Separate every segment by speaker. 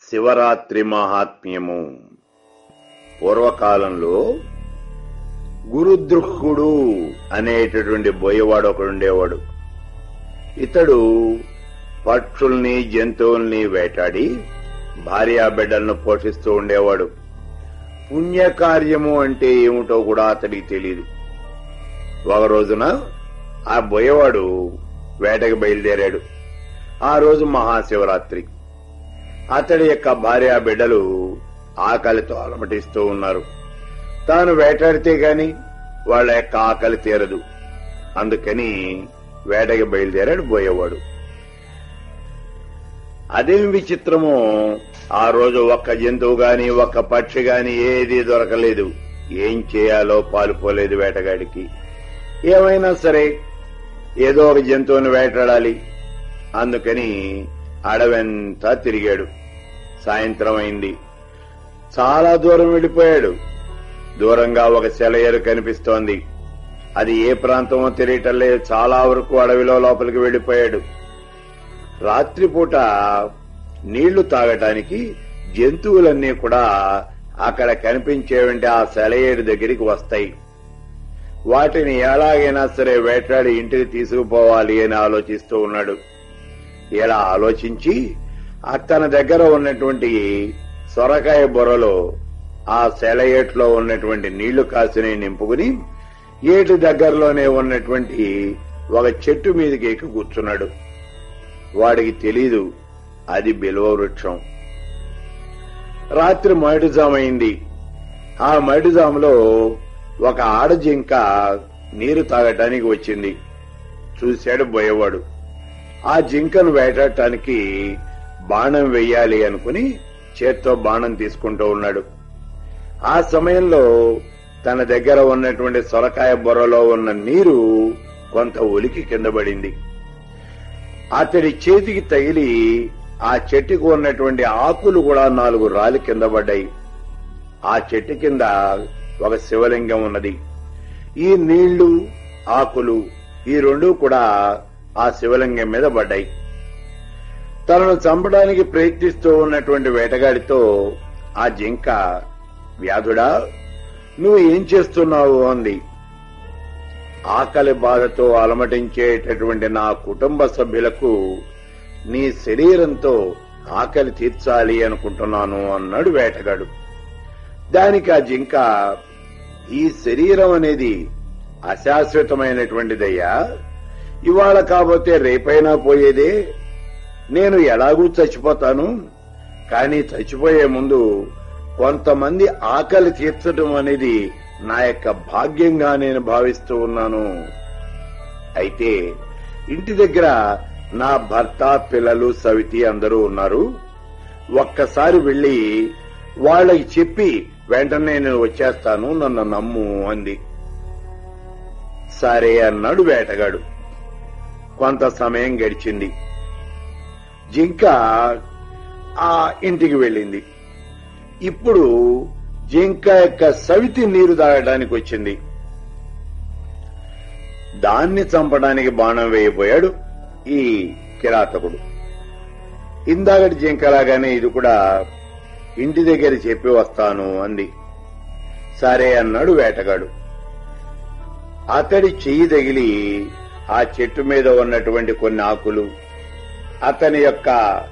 Speaker 1: శివరాత్రి మహాత్మ్యము పూర్వకాలంలో గురుదృహుడు అనేటటువంటి బోయవాడు ఒకడు ఉండేవాడు ఇతడు పక్షుల్ని జంతువుల్ని వేటాడి భార్యా బిడ్డలను పోషిస్తూ ఉండేవాడు పుణ్యకార్యము అంటే ఏమిటో కూడా అతడికి తెలియదు ఒక రోజున ఆ బోయవాడు వేటకి బయలుదేరాడు ఆ రోజు మహాశివరాత్రి అతడి యొక్క భార్య బిడ్డలు ఆకలితో అలమటిస్తూ ఉన్నారు తాను వేటాడితే గాని వాళ్ళ యొక్క ఆకలి తీరదు అందుకని వేటకి బయలుదేరాడు పోయేవాడు అదేం విచిత్రమో ఆ రోజు ఒక్క జంతువు గాని ఒక్క పక్షి గాని ఏది దొరకలేదు ఏం చేయాలో పాలుపోలేదు వేటగాడికి ఏమైనా సరే ఏదో ఒక జంతువుని వేటాడాలి అందుకని అడవంతా తిరిగాడు సాయంత్రం అయింది చాలా దూరం వెళ్ళిపోయాడు దూరంగా ఒక సెలయేరు కనిపిస్తోంది అది ఏ ప్రాంతమో తెలియటం లేదు చాలా వరకు అడవిలో లోపలికి వెళ్లిపోయాడు రాత్రిపూట నీళ్లు తాగటానికి జంతువులన్నీ కూడా అక్కడ కనిపించేవంటి ఆ సెలయేరు దగ్గరికి వస్తాయి వాటిని ఎలాగైనా సరే వేటాడి ఇంటికి తీసుకుపోవాలి అని ఆలోచిస్తూ ఉన్నాడు ఇలా ఆలోచించి తన దగ్గర ఉన్నటువంటి సొరకాయ బొరలో ఆ సెలయేట్లో ఉన్నటువంటి నీళ్లు కాసిని నింపుకుని ఏటి దగ్గరలోనే ఉన్నటువంటి ఒక చెట్టు మీదకి ఎక్కి కూర్చున్నాడు వాడికి తెలీదు అది బిల్వ వృక్షం రాత్రి మడిజామైంది ఆ మడిజాములో ఒక ఆడజింక నీరు తాగటానికి వచ్చింది చూశాడు బోయేవాడు ఆ జింకను వేటాడటానికి బాణం వెయ్యాలి అనుకుని చేత్తో బాణం తీసుకుంటూ ఉన్నాడు ఆ సమయంలో తన దగ్గర ఉన్నటువంటి సొరకాయ బొర్రలో ఉన్న నీరు కొంత ఒలికి కింద పడింది అతడి చేతికి తగిలి ఆ చెట్టుకు ఉన్నటువంటి ఆకులు కూడా నాలుగు రాలి కింద పడ్డాయి ఆ చెట్టు కింద ఒక శివలింగం ఉన్నది ఈ నీళ్లు ఆకులు ఈ రెండు కూడా ఆ శివలింగం మీద పడ్డాయి తనను చంపడానికి ప్రయత్నిస్తూ ఉన్నటువంటి వేటగాడితో ఆ జింక వ్యాధుడా నువ్వు ఏం చేస్తున్నావు అంది ఆకలి బాధతో అలమటించేటటువంటి నా కుటుంబ సభ్యులకు నీ శరీరంతో ఆకలి తీర్చాలి అనుకుంటున్నాను అన్నాడు వేటగాడు దానికి ఆ జింక ఈ శరీరం అనేది అశాశ్వతమైనటువంటిదయ్యా ఇవాళ కాబోతే రేపైనా పోయేదే నేను ఎలాగూ చచ్చిపోతాను కానీ చచ్చిపోయే ముందు కొంతమంది ఆకలి తీర్చడం అనేది నా యొక్క భాగ్యంగా నేను భావిస్తూ ఉన్నాను అయితే ఇంటి దగ్గర నా భర్త పిల్లలు సవితి అందరూ ఉన్నారు ఒక్కసారి వెళ్లి వాళ్ళకి చెప్పి వెంటనే నేను వచ్చేస్తాను నన్ను నమ్ము అంది సరే అన్నాడు వేటగాడు కొంత సమయం గడిచింది జింక ఆ ఇంటికి వెళ్ళింది ఇప్పుడు జింక యొక్క సవితి నీరు తాగడానికి వచ్చింది దాన్ని చంపడానికి బాణం వేయబోయాడు ఈ కిరాతకుడు ఇందాకటి జింకలాగానే ఇది కూడా ఇంటి దగ్గర చెప్పి వస్తాను అంది సరే అన్నాడు వేటగాడు అతడి చెయ్యి తగిలి ఆ చెట్టు మీద ఉన్నటువంటి కొన్ని ఆకులు అతని యొక్క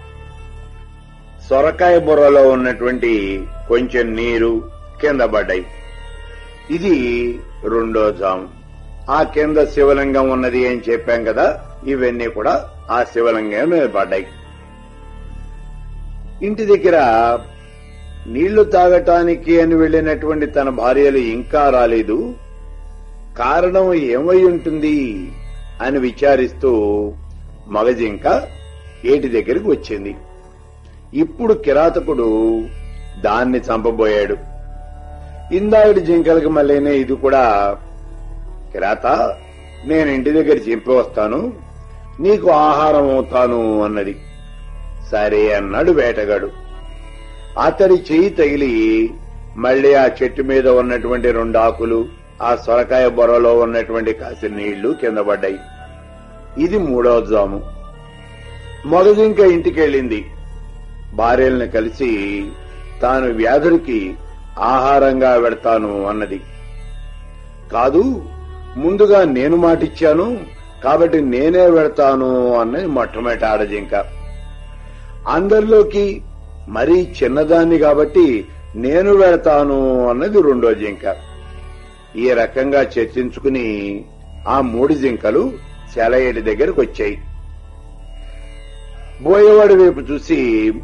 Speaker 1: సొరకాయ బుర్రలో ఉన్నటువంటి కొంచెం నీరు కింద పడ్డాయి ఇది రెండో జాము ఆ కింద శివలింగం ఉన్నది అని చెప్పాం కదా ఇవన్నీ కూడా ఆ శివలింగం మీద పడ్డాయి ఇంటి దగ్గర నీళ్లు తాగటానికి అని వెళ్లినటువంటి తన భార్యలు ఇంకా రాలేదు కారణం ఏమై ఉంటుంది అని విచారిస్తూ మగజింక ఏటి దగ్గరికి వచ్చింది ఇప్పుడు కిరాతకుడు దాన్ని చంపబోయాడు ఇందాకటి జింకలకి మళ్ళీనే ఇది కూడా కిరాత నేను ఇంటి దగ్గర చింపి వస్తాను నీకు ఆహారం అవుతాను అన్నది సరే అన్నాడు వేటగాడు అతడి చెయ్యి తగిలి మళ్లీ ఆ చెట్టు మీద ఉన్నటువంటి రెండు ఆకులు ఆ సొరకాయ బొరలో ఉన్నటువంటి కాసిన నీళ్లు కింద పడ్డాయి ఇది మూడవ జాము మగజింక ఇంటికెళ్ళింది భార్యల్ని కలిసి తాను వ్యాధుడికి ఆహారంగా పెడతాను అన్నది కాదు ముందుగా నేను మాటిచ్చాను కాబట్టి నేనే పెడతాను అన్నది మొట్టమొదటి ఆడజింక అందరిలోకి మరీ చిన్నదాన్ని కాబట్టి నేను వెళతాను అన్నది రెండో జింక ఈ రకంగా చర్చించుకుని ఆ మూడు జింకలు సెలయేటి దగ్గరకు వచ్చాయి బోయవాడి వైపు చూసి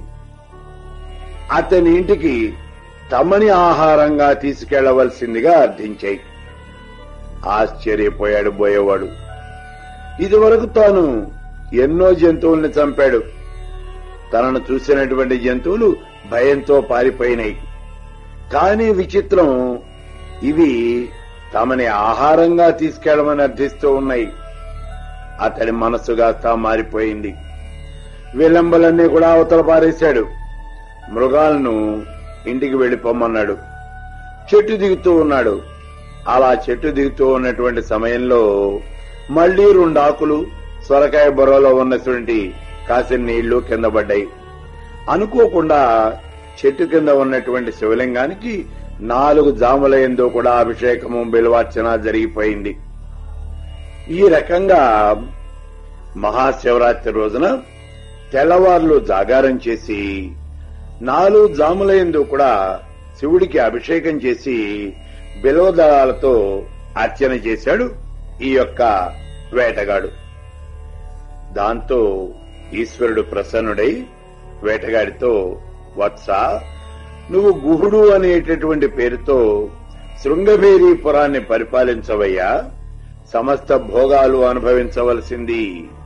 Speaker 1: అతని ఇంటికి తమని ఆహారంగా తీసుకెళ్లవలసిందిగా అర్థించాయి ఆశ్చర్యపోయాడు బోయేవాడు ఇదివరకు తాను ఎన్నో జంతువుల్ని చంపాడు తనను చూసినటువంటి జంతువులు భయంతో పారిపోయినాయి కానీ విచిత్రం ఇవి తమని ఆహారంగా తీసుకెళ్లమని అర్థిస్తూ ఉన్నాయి అతడి మనస్సుగాస్తా మారిపోయింది విలంబలన్నీ కూడా అవతల పారేశాడు మృగాలను ఇంటికి వెళ్లిపోమన్నాడు చెట్టు దిగుతూ ఉన్నాడు అలా చెట్టు దిగుతూ ఉన్నటువంటి సమయంలో మళ్లీ రెండు ఆకులు సొరకాయ బొరలో ఉన్నటువంటి కాసిన నీళ్లు కింద పడ్డాయి అనుకోకుండా చెట్టు కింద ఉన్నటువంటి శివలింగానికి నాలుగు జాముల ఎందు కూడా అభిషేకము బిల్వార్చన జరిగిపోయింది ఈ రకంగా మహాశివరాత్రి రోజున తెల్లవార్లు జాగారం చేసి నాలుగు జాముల ఎందు కూడా శివుడికి అభిషేకం చేసి బిలవదళాలతో అర్చన చేశాడు ఈ యొక్క వేటగాడు దాంతో ఈశ్వరుడు ప్రసన్నుడై వేటగాడితో వత్స నువ్వు గుహుడు అనేటటువంటి పేరుతో శృంగభేరి పురాన్ని పరిపాలించవయ్యా సమస్త భోగాలు అనుభవించవలసింది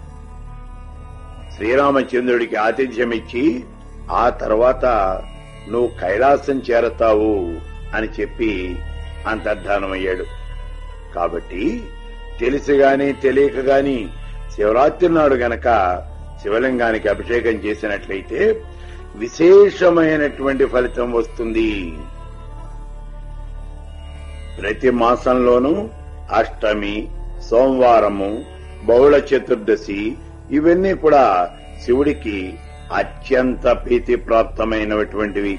Speaker 1: శ్రీరామచంద్రుడికి ఆతిథ్యమిచ్చి ఆ తర్వాత నువ్వు కైలాసం చేరతావు అని చెప్పి అంతర్ధానమయ్యాడు కాబట్టి తెలిసి గాని తెలియక గాని శివరాత్రి నాడు గనక శివలింగానికి అభిషేకం చేసినట్లయితే విశేషమైనటువంటి ఫలితం వస్తుంది ప్రతి మాసంలోనూ అష్టమి సోమవారము బహుళ చతుర్దశి ఇవన్నీ కూడా శివుడికి అత్యంత ప్రీతి ప్రాప్తమైనటువంటివి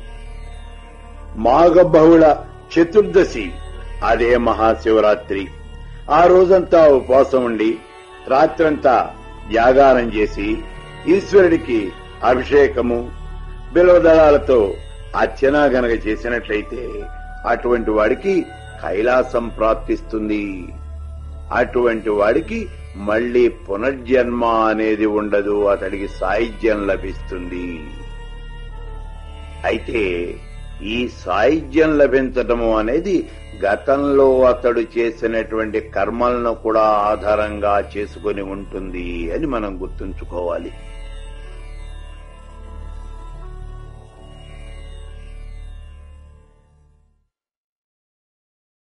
Speaker 1: మాఘ బహుళ చతుర్దశి అదే మహాశివరాత్రి ఆ రోజంతా ఉపవాసం ఉండి రాత్రంతా జాగారం చేసి ఈశ్వరుడికి అభిషేకము బిలవదళాలతో అర్చన గనక చేసినట్లయితే అటువంటి వాడికి కైలాసం ప్రాప్తిస్తుంది అటువంటి వాడికి మళ్లీ పునర్జన్మ అనేది ఉండదు అతడికి సాయుధ్యం లభిస్తుంది అయితే ఈ సాయుధ్యం లభించటము అనేది గతంలో అతడు చేసినటువంటి కర్మలను కూడా ఆధారంగా చేసుకుని ఉంటుంది అని మనం గుర్తుంచుకోవాలి